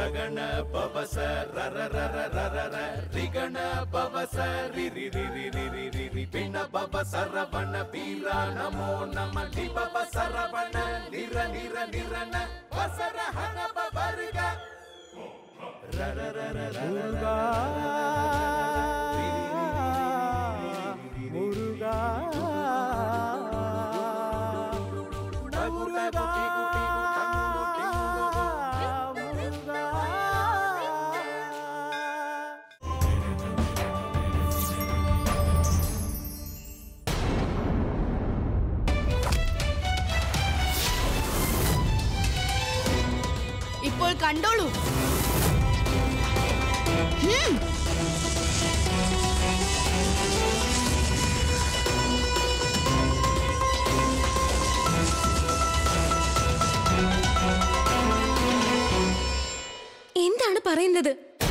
ರಗಣ ಪವಸ ರರ ರರ ರರ ರ ರಿಗಣ ಪವಸ ರಿ ರಿ ರಿ ರಿ ರಿ ರಿ ರಿ ರಿ ಪಿಣ ಪವ ಸರವಣ ವೀರ ನಮೋ ನಮ ಲಿ ಪವ ಸರವಣ ನಿರ ನಿರ ನಿರನ ವಸರ ಹನ ಪವರ್ಗ ರರ ರರ ರರ മുരുകാ മുരുകാ മുരുകാ മുരുകാ ഇപ്പോൾ കണ്ടോളൂ ഹും. എന്താണ് പറയുന്നത്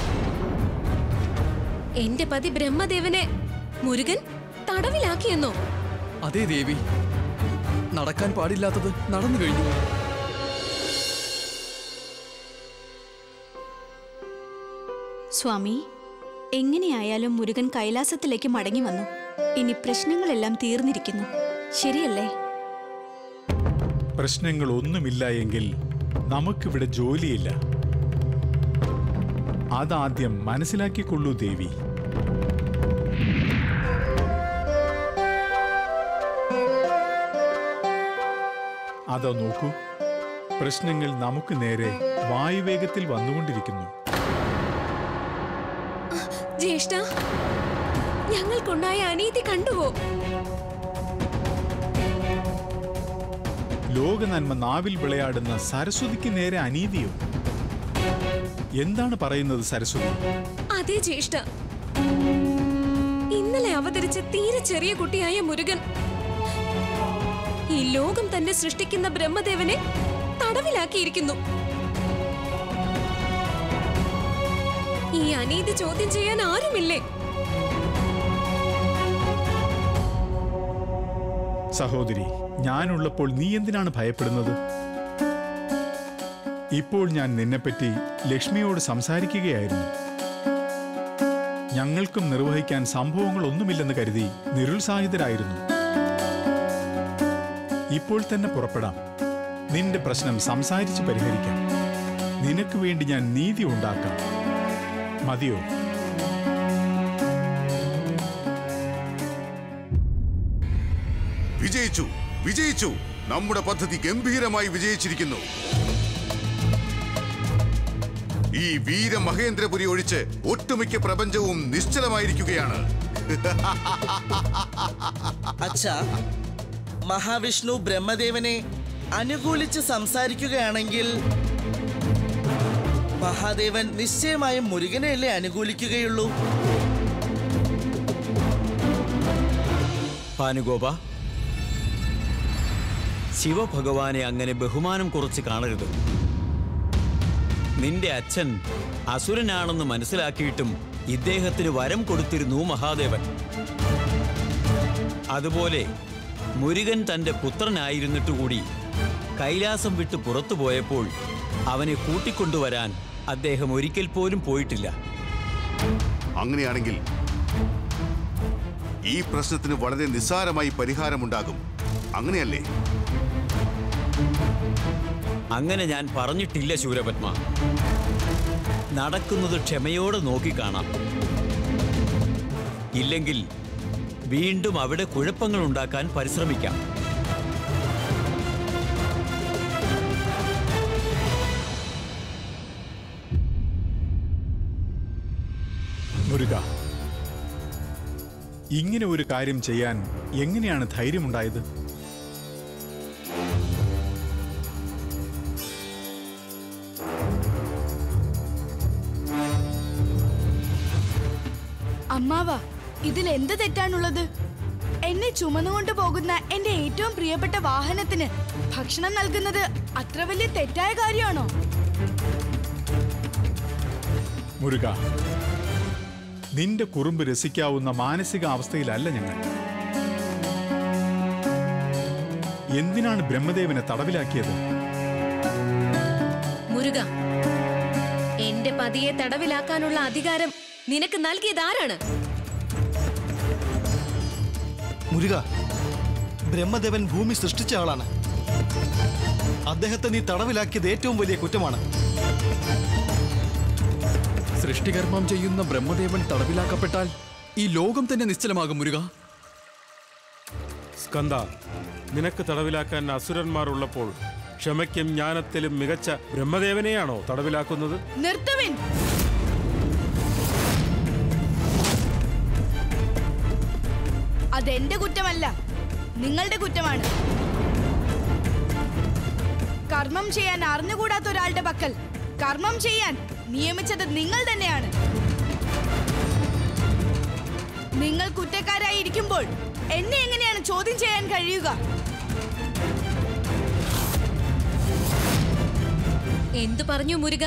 എന്റെ പതി ബ്രഹ്മദേവനെ മുരുകൻ തടവിലാക്കിയെന്നോ അതേ ദേവി നടക്കാൻ പാടില്ലാത്തത് നടന്നു കഴിഞ്ഞു സ്വാമി എങ്ങനെയായാലും മുരുകൻ കൈലാസത്തിലേക്ക് മടങ്ങി വന്നു ഇനി പ്രശ്നങ്ങളെല്ലാം തീർന്നിരിക്കുന്നു ശരിയല്ലേ പ്രശ്നങ്ങളൊന്നുമില്ല എങ്കിൽ നമുക്കിവിടെ ജോലിയില്ല അതാദ്യം മനസ്സിലാക്കിക്കൊള്ളൂ ദേവി അതോ നോക്കൂ പ്രശ്നങ്ങൾ നമുക്ക് നേരെ വായുവേഗത്തിൽ വന്നുകൊണ്ടിരിക്കുന്നു ജ്യേഷ്ഠ ഞങ്ങൾക്കുണ്ടായ അനീതി കണ്ടുവോ ലോക നന്മ നാവിൽ വിളയാടുന്ന സരസ്വതിക്ക് നേരെ അനീതിയോ എന്താണ് പറയുന്നത് സരസ്വതി അതേ ജ്യേഷ്ഠ ഇന്നലെ അവതരിച്ച തീരെ ചെറിയ കുട്ടിയായ മുരുകൻ ഈ ലോകം തന്നെ സൃഷ്ടിക്കുന്ന ബ്രഹ്മദേവനെ തടവിലാക്കിയിരിക്കുന്നു ഈ അനീതി ചോദ്യം ചെയ്യാൻ ആരുമില്ലേ സഹോദരി ഞാനുള്ളപ്പോൾ നീ എന്തിനാണ് ഭയപ്പെടുന്നത് ഇപ്പോൾ ഞാൻ നിന്നെപ്പറ്റി ലക്ഷ്മിയോട് സംസാരിക്കുകയായിരുന്നു ഞങ്ങൾക്കും നിർവഹിക്കാൻ സംഭവങ്ങളൊന്നുമില്ലെന്ന് കരുതി നിരുത്സാഹിതരായിരുന്നു ഇപ്പോൾ തന്നെ പുറപ്പെടാം നിന്റെ പ്രശ്നം സംസാരിച്ച് പരിഹരിക്കാം നിനക്ക് വേണ്ടി ഞാൻ നീതി ഉണ്ടാക്കാം മതിയോ വിജയിച്ചു വിജയിച്ചു നമ്മുടെ പദ്ധതി ഗംഭീരമായി വിജയിച്ചിരിക്കുന്നു ഈ വീരമഹേന്ദ്രപുരി ഒഴിച്ച് ഒട്ടുമിക്ക പ്രപഞ്ചവും നിശ്ചലമായിരിക്കുകയാണ് അച്ഛാ മഹാവിഷ്ണു ബ്രഹ്മദേവനെ അനുകൂലിച്ച് സംസാരിക്കുകയാണെങ്കിൽ മഹാദേവൻ നിശ്ചയമായും മുരുകനെയല്ലേ അനുകൂലിക്കുകയുള്ളൂ ഭാനുഗോപ ശിവഭഗവാനെ അങ്ങനെ ബഹുമാനം കുറച്ച് കാണരുത് നിന്റെ അച്ഛൻ അസുരനാണെന്ന് മനസ്സിലാക്കിയിട്ടും ഇദ്ദേഹത്തിന് വരം കൊടുത്തിരുന്നു മഹാദേവൻ അതുപോലെ മുരുകൻ തന്റെ പുത്രനായിരുന്നിട്ടുകൂടി കൈലാസം വിട്ട് പുറത്തു പോയപ്പോൾ അവനെ കൂട്ടിക്കൊണ്ടുവരാൻ അദ്ദേഹം ഒരിക്കൽ പോലും പോയിട്ടില്ല അങ്ങനെയാണെങ്കിൽ ഈ പ്രശ്നത്തിന് വളരെ നിസ്സാരമായി പരിഹാരമുണ്ടാകും അങ്ങനെയല്ലേ അങ്ങനെ ഞാൻ പറഞ്ഞിട്ടില്ല ശൂരപത്മ നടക്കുന്നത് ക്ഷമയോടെ നോക്കിക്കാണാം ഇല്ലെങ്കിൽ വീണ്ടും അവിടെ കുഴപ്പങ്ങൾ ഉണ്ടാക്കാൻ പരിശ്രമിക്കാം മുരുക ഇങ്ങനെ ഒരു കാര്യം ചെയ്യാൻ എങ്ങനെയാണ് ധൈര്യമുണ്ടായത് അമ്മാവ ഇതിൽ എന്ത് തെറ്റാണുള്ളത് എന്നെ ചുമന്നുകൊണ്ട് പോകുന്ന എന്റെ ഏറ്റവും പ്രിയപ്പെട്ട വാഹനത്തിന് ഭക്ഷണം നൽകുന്നത് അത്ര വലിയ തെറ്റായ കാര്യമാണോ മുരുക നിന്റെ കുറുമ്പ് രസിക്കാവുന്ന മാനസിക അവസ്ഥയിലല്ല ഞങ്ങൾ എന്തിനാണ് ബ്രഹ്മദേവനെ തടവിലാക്കിയത് മുരുക പതിയെ തടവിലാക്കാനുള്ള അധികാരം നിനക്ക് നൽകിയത് ആരാണ് മുരുക ബ്രഹ്മദേവൻ ഭൂമി സൃഷ്ടിച്ച ആളാണ് അദ്ദേഹത്തെ നീ തടവിലാക്കിയത് ഏറ്റവും വലിയ കുറ്റമാണ് സൃഷ്ടികർമ്മം ചെയ്യുന്ന ബ്രഹ്മദേവൻ തടവിലാക്കപ്പെട്ടാൽ ഈ ലോകം തന്നെ നിശ്ചലമാകും മുരുക സ്കന്ദ നിനക്ക് തടവിലാക്കാൻ അസുരന്മാർ ഉള്ളപ്പോൾ ക്ഷമയ്ക്കും ജ്ഞാനത്തിലും മികച്ച ബ്രഹ്മദേവനെയാണോ തടവിലാക്കുന്നത് നിർത്തുവിൻ അതെന്റെ കുറ്റമല്ല നിങ്ങളുടെ കുറ്റമാണ് കർമ്മം ചെയ്യാൻ അറിഞ്ഞുകൂടാത്ത ഒരാളുടെ പക്കൽ കർമ്മം ചെയ്യാൻ നിയമിച്ചത് നിങ്ങൾ തന്നെയാണ് നിങ്ങൾ കുറ്റക്കാരായി ഇരിക്കുമ്പോൾ എന്നെ എങ്ങനെയാണ് ചോദ്യം ചെയ്യാൻ കഴിയുക എന്തു പറഞ്ഞു മുരുക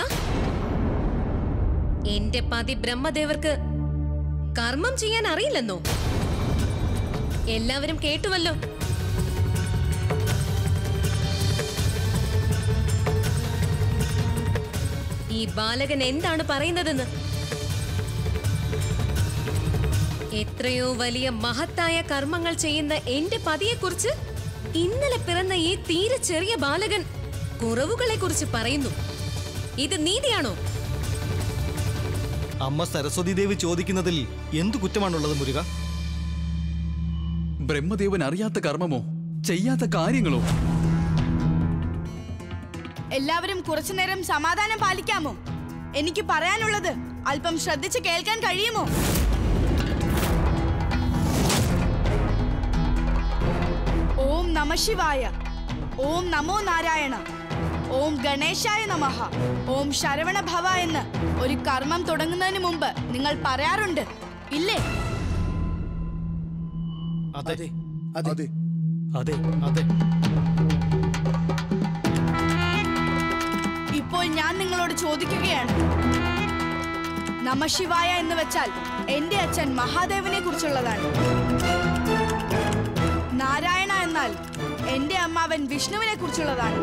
എന്റെ പതി ബ്രഹ്മദേവർക്ക് കർമ്മം ചെയ്യാൻ അറിയില്ലെന്നോ എല്ലാവരും കേട്ടുവല്ലോ ഈ ബാലകൻ എന്താണ് പറയുന്നതെന്ന് എത്രയോ വലിയ മഹത്തായ കർമ്മങ്ങൾ ചെയ്യുന്ന എന്റെ പതിയെക്കുറിച്ച് ഇന്നലെ പിറന്ന ഈ തീരെ ചെറിയ ബാലകൻ കുറവുകളെ കുറിച്ച് പറയുന്നു ഇത് നീതിയാണോ അമ്മ സരസ്വതി ദേവി ചോദിക്കുന്നതിൽ എന്തു കുറ്റമാണുള്ളത് മുരുക ബ്രഹ്മദേവൻ അറിയാത്ത കർമ്മമോ ചെയ്യാത്ത കാര്യങ്ങളോ എല്ലാവരും കുറച്ചുനേരം സമാധാനം പാലിക്കാമോ എനിക്ക് പറയാനുള്ളത് അല്പം ശ്രദ്ധിച്ച് കേൾക്കാൻ കഴിയുമോ ഓം നമ ശിവായ ഓം നമോ നാരായണ ഓം ഗണേശായ നമഃ ഓം ശരവണ ഭവ എന്ന് ഒരു കർമ്മം തുടങ്ങുന്നതിന് മുമ്പ് നിങ്ങൾ പറയാറുണ്ട് ഇല്ലേ അതെ അതെ അതെ അതെ ഇപ്പോൾ ഞാൻ നിങ്ങളോട് ചോദിക്കുകയാണ് നമശിവായ എന്ന് വെച്ചാൽ എന്റെ അച്ഛൻ മഹാദേവനെ കുറിച്ചുള്ളതാണ് നാരായണ എന്നാൽ എന്റെ അമ്മാവൻ വിഷ്ണുവിനെ കുറിച്ചുള്ളതാണ്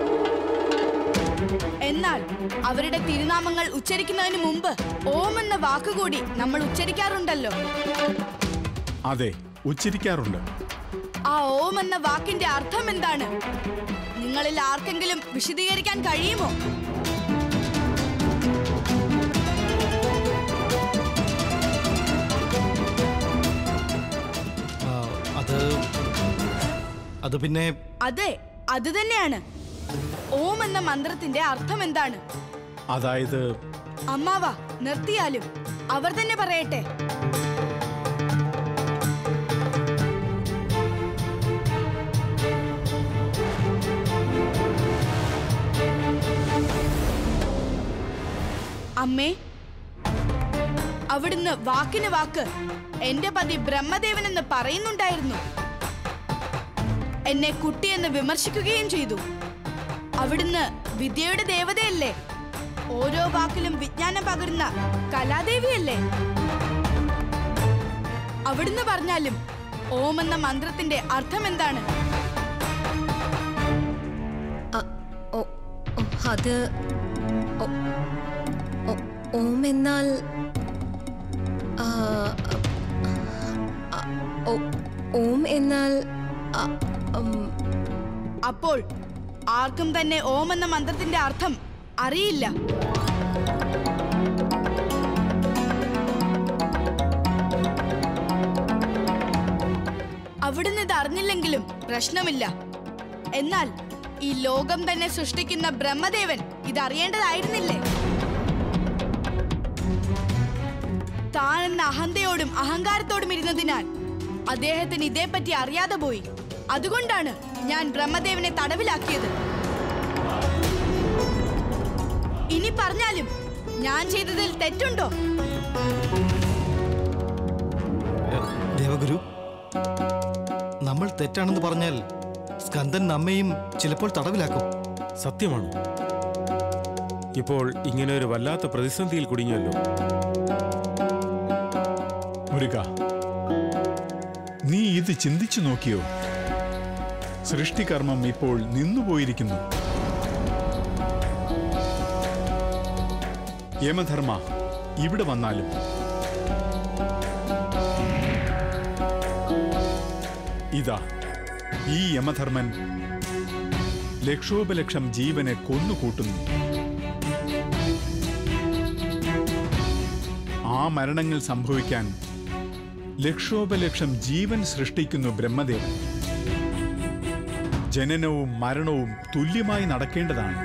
എന്നാൽ അവരുടെ തിരുനാമങ്ങൾ ഉച്ചരിക്കുന്നതിന് മുമ്പ് ഓം എന്ന വാക്കുകൂടി നമ്മൾ ഉച്ചരിക്കാറുണ്ടല്ലോ അതെ ഉച്ചരിക്കാറുണ്ട് ആ ഓം എന്ന വാക്കിന്റെ അർത്ഥം എന്താണ് നിങ്ങളിൽ ആർക്കെങ്കിലും വിശദീകരിക്കാൻ കഴിയുമോ ആ, അത് അത് പിന്നെ അതെ അത് തന്നെയാണ് ഓം എന്ന മന്ത്രത്തിന്റെ അർത്ഥം എന്താണ് അതായത് അമ്മാവ നിർത്തിയാലും അവർ തന്നെ പറയട്ടെ അമ്മേ അവിടുന്ന് വാക്കിന് വാക്ക് എന്റെ പതി ബ്രഹ്മദേവൻ എന്ന് പറയുന്നുണ്ടായിരുന്നു എന്നെ കുട്ടിയെന്ന് വിമർശിക്കുകയും ചെയ്തു അവിടുന്ന് വിദ്യയുടെ ദേവതയല്ലേ ഓരോ വാക്കിലും വിജ്ഞാനം പകരുന്ന കലാദേവിയല്ലേ അവിടുന്ന് പറഞ്ഞാലും ഓം എന്ന മന്ത്രത്തിന്റെ അർത്ഥം എന്താണ് അ- ഓ- ഓ, അത് ഓ- ഓ- ഓം എന്നാൽ ആ, അ- ഓ- ഓം എന്നാൽ അ, ഉം, അപ്പോൾ ആർക്കും തന്നെ ഓം എന്ന മന്ത്രത്തിന്റെ അർത്ഥം അറിയില്ല അവിടുന്ന് ഇത് അറിഞ്ഞില്ലെങ്കിലും പ്രശ്നമില്ല എന്നാൽ ഈ ലോകം തന്നെ സൃഷ്ടിക്കുന്ന ബ്രഹ്മദേവൻ ഇതറിയേണ്ടതായിരുന്നില്ലേ താൻ എന്ന അഹന്തയോടും അഹങ്കാരത്തോടും ഇരുന്നതിനാൽ അദ്ദേഹത്തിന് ഇതേപ്പറ്റി അറിയാതെ പോയി അതുകൊണ്ടാണ് ഞാൻ ബ്രഹ്മദേവനെ തടവിലാക്കിയത് ഇനി പറഞ്ഞാലും ഞാൻ ചെയ്തതിൽ തെറ്റുണ്ടോ ദേവഗുരു നമ്മൾ തെറ്റാണെന്ന് പറഞ്ഞാൽ സ്കന്ദൻ നമ്മയും ചിലപ്പോൾ തടവിലാക്കും സത്യമാണോ ഇപ്പോൾ ഇങ്ങനെ ഒരു വല്ലാത്ത പ്രതിസന്ധിയിൽ കുടുങ്ങിയല്ലോ മുരുക നീ ഇത് ചിന്തിച്ചു നോക്കിയോ സൃഷ്ടികർമ്മം ഇപ്പോൾ നിന്നുപോയിരിക്കുന്നു യമധർമ്മ ഇവിടെ വന്നാലും ഇതാ ഈ യമധർമ്മൻ ലക്ഷോപലക്ഷം ജീവനെ കൊന്നുകൂട്ടുന്നു ആ മരണങ്ങൾ സംഭവിക്കാൻ ലക്ഷോപലക്ഷം ജീവൻ സൃഷ്ടിക്കുന്നു ബ്രഹ്മദേവൻ ജനനവും മരണവും തുല്യമായി നടക്കേണ്ടതാണ്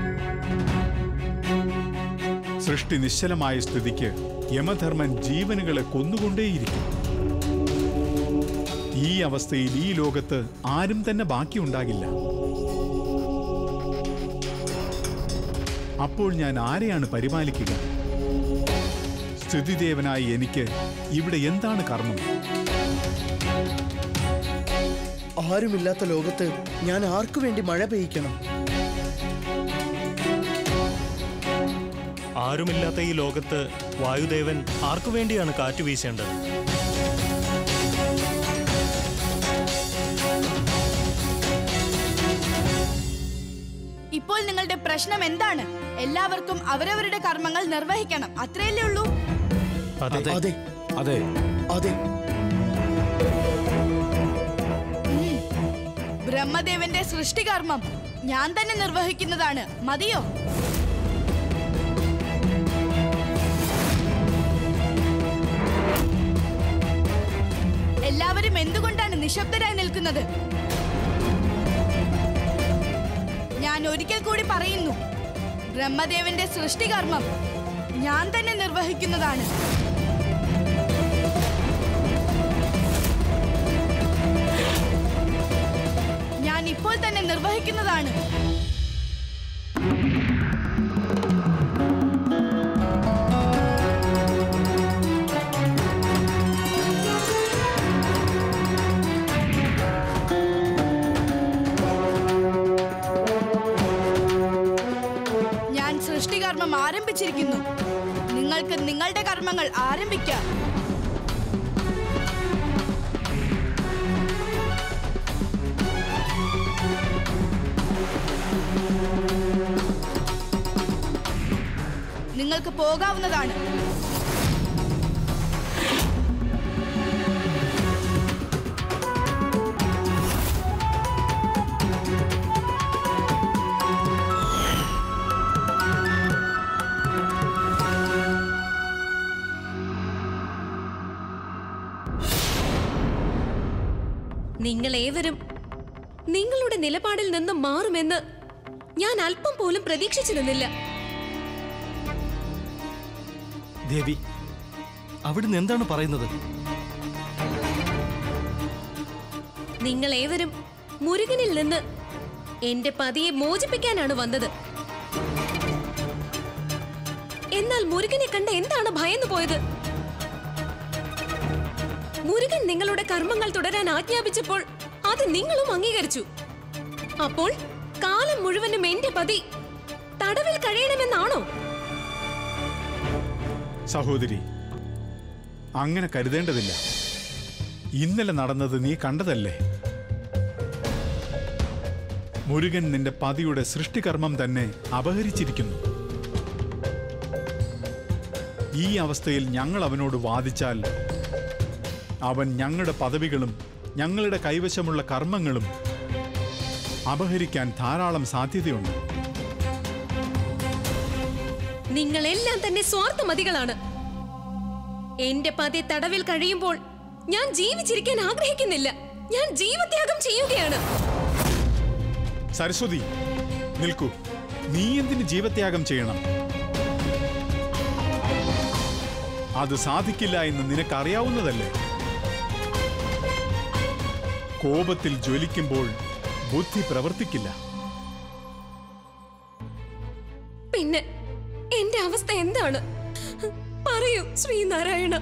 സൃഷ്ടി നിശ്ചലമായ സ്ഥിതിക്ക് യമധർമ്മൻ ജീവനുകളെ കൊന്നുകൊണ്ടേയിരിക്കും ഈ അവസ്ഥയിൽ ഈ ലോകത്ത് ആരും തന്നെ ബാക്കിയുണ്ടാകില്ല അപ്പോൾ ഞാൻ ആരെയാണ് പരിപാലിക്കുക സ്ഥിതിദേവനായി എനിക്ക് ഇവിടെ എന്താണ് കർമ്മം ആരുമില്ലാത്ത ലോകത്ത് ഞാൻ ആർക്കു വേണ്ടി മഴ പെയ്യിക്കണം ആരുമില്ലാത്ത ഈ ലോകത്ത് വായുദേവൻ ആർക്കു വേണ്ടിയാണ് കാറ്റ് വീശേണ്ടത് ഇപ്പോൾ നിങ്ങളുടെ പ്രശ്നം എന്താണ് എല്ലാവർക്കും അവരവരുടെ കർമ്മങ്ങൾ നിർവഹിക്കണം അത്രയല്ലേ ഉള്ളൂ അതെ അതെ അതെ അതെ ബ്രഹ്മദേവന്റെ സൃഷ്ടികർമ്മം ഞാൻ തന്നെ നിർവഹിക്കുന്നതാണ് മതിയോ എല്ലാവരും എന്തുകൊണ്ടാണ് നിശബ്ദരായി നിൽക്കുന്നത് ഞാൻ ഒരിക്കൽ കൂടി പറയുന്നു ബ്രഹ്മദേവന്റെ സൃഷ്ടികർമ്മം ഞാൻ തന്നെ നിർവഹിക്കുന്നതാണ് ഞാൻ ഇപ്പോൾ തന്നെ നിർവഹിക്കുന്നതാണ് ഞാൻ സൃഷ്ടികർമ്മം ആരംഭിച്ചിരിക്കുന്നു നിങ്ങൾക്ക് നിങ്ങളുടെ കർമ്മങ്ങൾ ആരംഭിക്കാം നിങ്ങൾക്ക് പോകാവുന്നതാണ് നിങ്ങൾ ഏവരും നിങ്ങളുടെ നിലപാടിൽ നിന്ന് മാറുമെന്ന് ഞാൻ അല്പം പോലും പ്രതീക്ഷിച്ചിരുന്നില്ല ദേവി അവിടുന്ന് എന്താണ് പറയുന്നത് നിങ്ങൾ ഏവരും മുരുകനിൽ നിന്ന് എന്റെ പതിയെ മോചിപ്പിക്കാനാണ് വന്നത് എന്നാൽ മുരുകനെ കണ്ട എന്താണ് ഭയന്നു പോയത് മുരുകൻ നിങ്ങളുടെ കർമ്മങ്ങൾ തുടരാൻ ആജ്ഞാപിച്ചപ്പോൾ അത് നിങ്ങളും അംഗീകരിച്ചു അപ്പോൾ കാലം മുഴുവനും എന്റെ പതി തടവിൽ കഴിയണമെന്നാണോ സഹോദരി അങ്ങനെ കരുതേണ്ടതില്ല ഇന്നലെ നടന്നത് നീ കണ്ടതല്ലേ മുരുകൻ നിന്റെ പതിയുടെ സൃഷ്ടികർമ്മം തന്നെ അപഹരിച്ചിരിക്കുന്നു ഈ അവസ്ഥയിൽ ഞങ്ങൾ അവനോട് വാദിച്ചാൽ അവൻ ഞങ്ങളുടെ പദവികളും ഞങ്ങളുടെ കൈവശമുള്ള കർമ്മങ്ങളും അപഹരിക്കാൻ ധാരാളം സാധ്യതയുണ്ട് നിങ്ങളെല്ലാം തന്നെ സ്വാർത്ഥമതികളാണ് എന്റെ പതി തടവിൽ കഴിയുമ്പോൾ ഞാൻ ജീവിച്ചിരിക്കാൻ ആഗ്രഹിക്കുന്നില്ല ഞാൻ ജീവത്യാഗം ചെയ്യുകയാണ് സരസ്വതി നിൽക്കൂ നീ എന്തിന് ജീവത്യാഗം ചെയ്യണം അത് സാധിക്കില്ല എന്ന് നിനക്കറിയാവുന്നതല്ലേ കോപത്തിൽ ജ്വലിക്കുമ്പോൾ ബുദ്ധി പ്രവർത്തിക്കില്ല പിന്നെ എന്റെ അവസ്ഥ എന്താണ് പറയൂ ശ്രീനാരായണ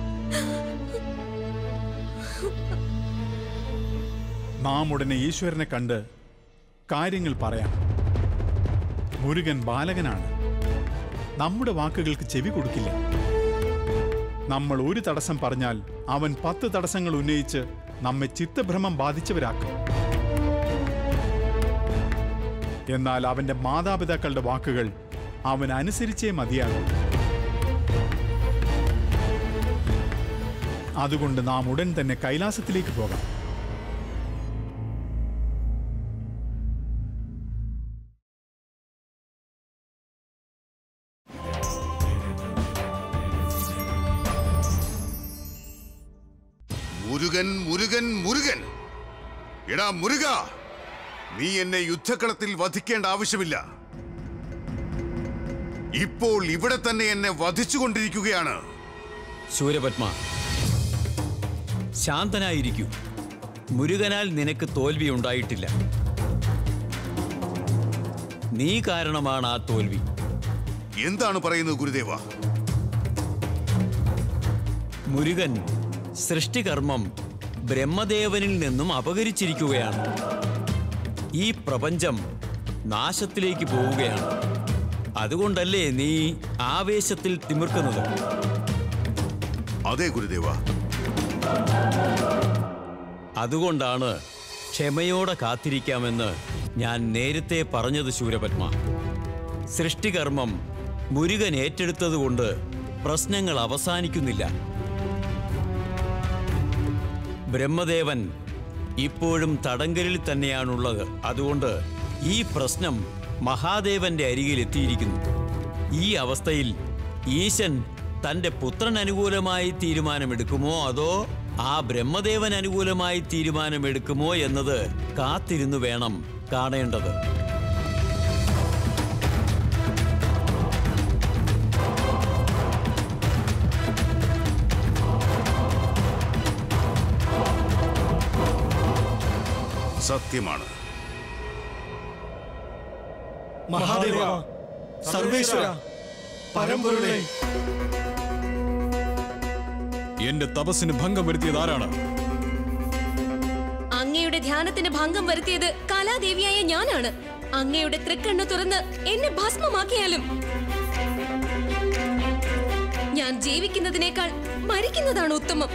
നാം ഉടനെ ഈശ്വരനെ കണ്ട് കാര്യങ്ങൾ പറയാം മുരുകൻ ബാലകനാണ് നമ്മുടെ വാക്കുകൾക്ക് ചെവി കൊടുക്കില്ല നമ്മൾ ഒരു തടസ്സം പറഞ്ഞാൽ അവൻ പത്ത് തടസ്സങ്ങൾ ഉന്നയിച്ച് നമ്മെ ചിത്തഭ്രമം ബാധിച്ചവരാക്കും എന്നാൽ അവന്റെ മാതാപിതാക്കളുടെ വാക്കുകൾ അവൻ അനുസരിച്ചേ മതിയാകും അതുകൊണ്ട് നാം ഉടൻ തന്നെ കൈലാസത്തിലേക്ക് പോകാം മുരുകൻ മുരുകൻ മുരുകൻ എടാ മുരുക നീ എന്നെ യുദ്ധക്കളത്തിൽ വധിക്കേണ്ട ആവശ്യമില്ല ഇപ്പോൾ ഇവിടെ തന്നെ എന്നെ വധിച്ചുകൊണ്ടിരിക്കുകയാണ് ശൂരപത്മ ശാന്തനായിരിക്കൂ മുരുകനാൽ നിനക്ക് തോൽവി ഉണ്ടായിട്ടില്ല നീ കാരണമാണ് ആ തോൽവി എന്താണ് പറയുന്നത് ഗുരുദേവ മുരുകൻ സൃഷ്ടികർമ്മം ബ്രഹ്മദേവനിൽ നിന്നും അപകരിച്ചിരിക്കുകയാണ് ഈ പ്രപഞ്ചം നാശത്തിലേക്ക് പോവുകയാണ് അതുകൊണ്ടല്ലേ നീ ആവേശത്തിൽ തിമിർക്കുന്നത് അതെ ഗുരുദേവ അതുകൊണ്ടാണ് ക്ഷമയോടെ കാത്തിരിക്കാമെന്ന് ഞാൻ നേരത്തെ പറഞ്ഞത് ശൂരപത്മ സൃഷ്ടികർമ്മം മുരുകൻ ഏറ്റെടുത്തതുകൊണ്ട് പ്രശ്നങ്ങൾ അവസാനിക്കുന്നില്ല ബ്രഹ്മദേവൻ ഇപ്പോഴും തടങ്കലിൽ തന്നെയാണുള്ളത് അതുകൊണ്ട് ഈ പ്രശ്നം മഹാദേവന്റെ അരികിൽ എത്തിയിരിക്കുന്നു ഈ അവസ്ഥയിൽ ഈശൻ തന്റെ പുത്രൻ അനുകൂലമായി തീരുമാനമെടുക്കുമോ അതോ ആ ബ്രഹ്മദേവൻ അനുകൂലമായി തീരുമാനമെടുക്കുമോ എന്നത് കാത്തിരുന്നു വേണം കാണേണ്ടത് സത്യമാണ് മഹാദേവ സർവേശ്വര പരമ്പൊരുളെ എന്റെ തപസ്സിന് ഭംഗം വരുത്തിയത് ആരാണ് അങ്ങയുടെ ധ്യാനത്തിന് ഭംഗം വരുത്തിയത് കലാദേവിയായ ഞാനാണ് അങ്ങയുടെ തൃക്കണ്ണ് തുറന്ന് എന്നെ ഭസ്മമാക്കിയാലും ഞാൻ ജീവിക്കുന്നതിനേക്കാൾ മരിക്കുന്നതാണ് ഉത്തമം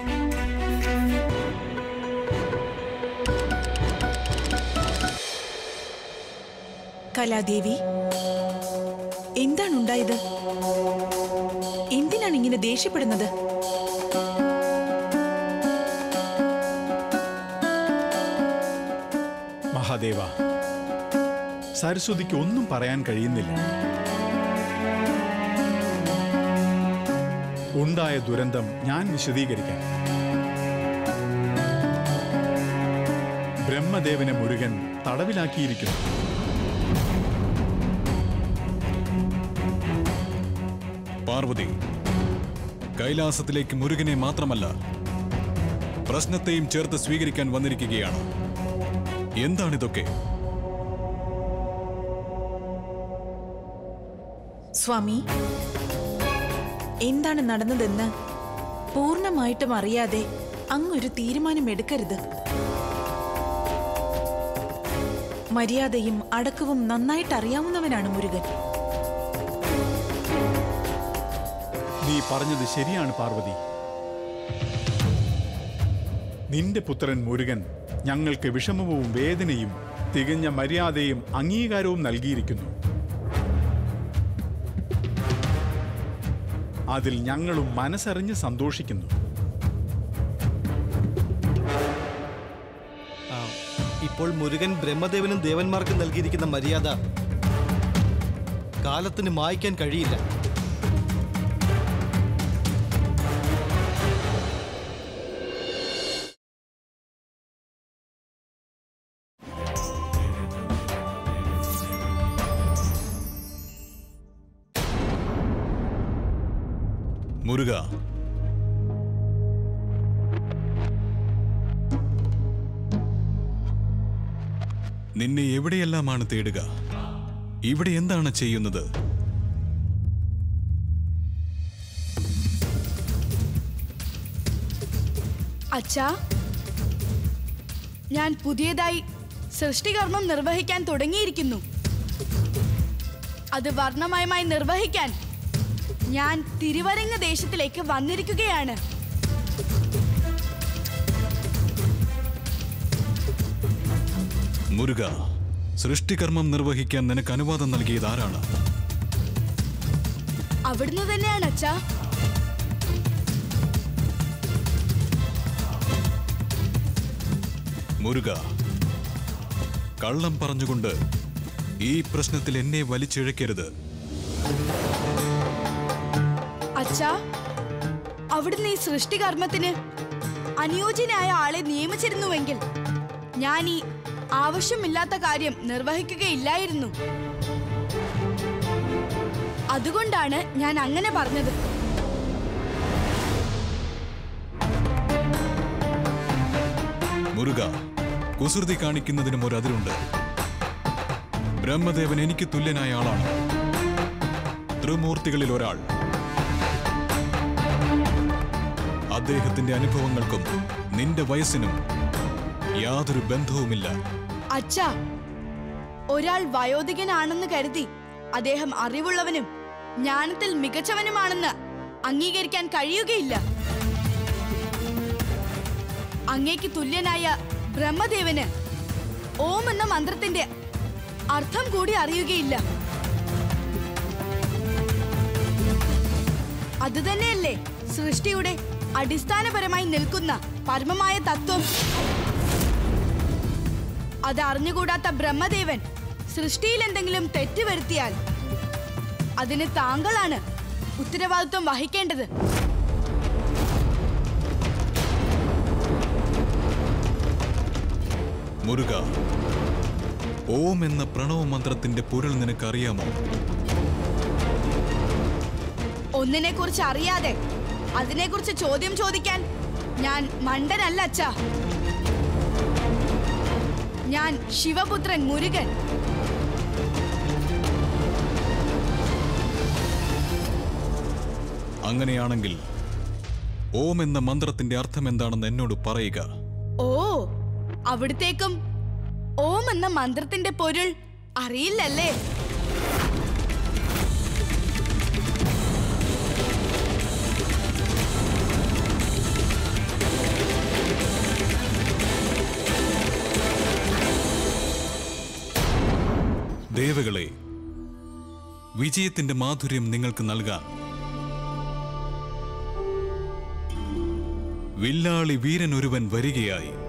കലാദേവി എന്താണ് ഉണ്ടായത് എന്തിനാണ് ഇങ്ങനെ ദേഷ്യപ്പെടുന്നത് മഹാദേവ സരസ്വതിക്ക് ഒന്നും പറയാൻ കഴിയുന്നില്ല ഉണ്ടായ ദുരന്തം ഞാൻ വിശദീകരിക്കാം ബ്രഹ്മദേവനെ മുരുകൻ തടവിലാക്കിയിരിക്കുന്നു പാർവതി കൈലാസത്തിലേക്ക് മുരുകനെ മാത്രമല്ല പ്രശ്നത്തെയും ചേർത്ത് സ്വീകരിക്കാൻ വന്നിരിക്കുകയാണ് എന്താണിതൊക്കെ സ്വാമി എന്താണ് നടന്നതെന്ന് പൂർണ്ണമായിട്ടും അറിയാതെ അങ്ങൊരു തീരുമാനമെടുക്കരുത് മര്യാദയും അടക്കവും നന്നായിട്ട് അറിയാവുന്നവനാണ് മുരുകൻ നീ പറഞ്ഞത് ശരിയാണ് പാർവതി നിന്റെ പുത്രൻ മുരുകൻ ഞങ്ങൾക്ക് വിഷമവും വേദനയും തികഞ്ഞ മര്യാദയും അംഗീകാരവും നൽകിയിരിക്കുന്നു അതിൽ ഞങ്ങളും മനസ്സറിഞ്ഞ് സന്തോഷിക്കുന്നു ആ, ഇപ്പോൾ മുരുകൻ ബ്രഹ്മദേവനും ദേവന്മാർക്കും നൽകിയിരിക്കുന്ന മര്യാദ കാലത്തിന് മായ്ക്കാൻ കഴിയില്ല മുരുക നിന്നെ എവിടെയെല്ലാമാണ് തേടുക ഇവിടെ എന്താണ് ചെയ്യുന്നത് അച്ഛാ ഞാൻ പുതിയതായി സൃഷ്ടികർമ്മം നിർവഹിക്കാൻ തുടങ്ങിയിരിക്കുന്നു അത് വർണ്ണമയമായി നിർവഹിക്കാൻ ഞാൻ തിരുവരങ്ങ ദേശത്തിലേക്ക് വന്നിരിക്കുകയാണ് മുരുക സൃഷ്ടികർമ്മം നിർവഹിക്കാൻ നിനക്ക് അനുവാദം നൽകിയത് ആരാണ് അവിടുന്ന് തന്നെയാണ് അച്ഛാ മുരുക കള്ളം പറഞ്ഞുകൊണ്ട് ഈ പ്രശ്നത്തിൽ എന്നെ വലിച്ചിഴക്കരുത് അച്ഛാ അവിടുന്ന് ഈ സൃഷ്ടികർമ്മത്തിന് അനുയോജ്യനായ ആളെ നിയമിച്ചിരുന്നുവെങ്കിൽ ഞാൻ ഈ ആവശ്യമില്ലാത്ത കാര്യം നിർവഹിക്കുകയില്ലായിരുന്നു അതുകൊണ്ടാണ് ഞാൻ അങ്ങനെ പറഞ്ഞത് മുരുക കുസൃതി കാണിക്കുന്നതിനും ഒരു അതിരുണ്ട് ബ്രഹ്മദേവൻ എനിക്ക് തുല്യനായ ആളാണ് ത്രിമൂർത്തികളിൽ ഒരാൾ അദ്ദേഹത്തിന്റെ അനുഭവങ്ങൾക്കും നിന്റെ വയസ്സിനും യാതൊരു ബന്ധവുമില്ല അച്ഛാ ഒരാൾ വയോധികനാണെന്ന് കരുതി അദ്ദേഹം അറിവുള്ളവനും ജ്ഞാനത്തിൽ മികച്ചവനുമാണെന്ന് അംഗീകരിക്കാൻ കഴിയുകയില്ല അങ്ങേക്ക് തുല്യനായ ബ്രഹ്മദേവന് ഓം എന്ന മന്ത്രത്തിന്റെ അർത്ഥം കൂടി അറിയുകയില്ല അതുതന്നെയല്ലേ സൃഷ്ടിയുടെ അടിസ്ഥാനപരമായി നിൽക്കുന്ന പരമമായ തത്വം അത് അറിഞ്ഞുകൂടാത്ത ബ്രഹ്മദേവൻ സൃഷ്ടിയിൽ എന്തെങ്കിലും തെറ്റ് വരുത്തിയാൽ അതിന് താങ്കളാണ് ഉത്തരവാദിത്വം വഹിക്കേണ്ടത് മുരുക ഓം എന്ന പ്രണവ മന്ത്രത്തിന്റെ പൊരുൾ നിനക്കറിയാമോ ഒന്നിനെ കുറിച്ച് അറിയാതെ അതിനെക്കുറിച്ച് ചോദ്യം ചോദിക്കാൻ ഞാൻ മണ്ടനല്ല അച്ഛാ ഞാൻ ശിവപുത്രൻ മുരുകൻ അങ്ങനെയാണെങ്കിൽ ഓം എന്ന മന്ത്രത്തിന്റെ അർത്ഥം എന്താണെന്ന് എന്നോട് പറയുക ഓ അവിടത്തേക്കും ഓം എന്ന മന്ത്രത്തിന്റെ പൊരുൾ അറിയില്ലല്ലേ ദേവകളെ വിജയത്തിന്റെ മാധുര്യം നിങ്ങൾക്ക് നൽകാൻ വില്ലാളി വീരൻ ഒരുവൻ വരികയായി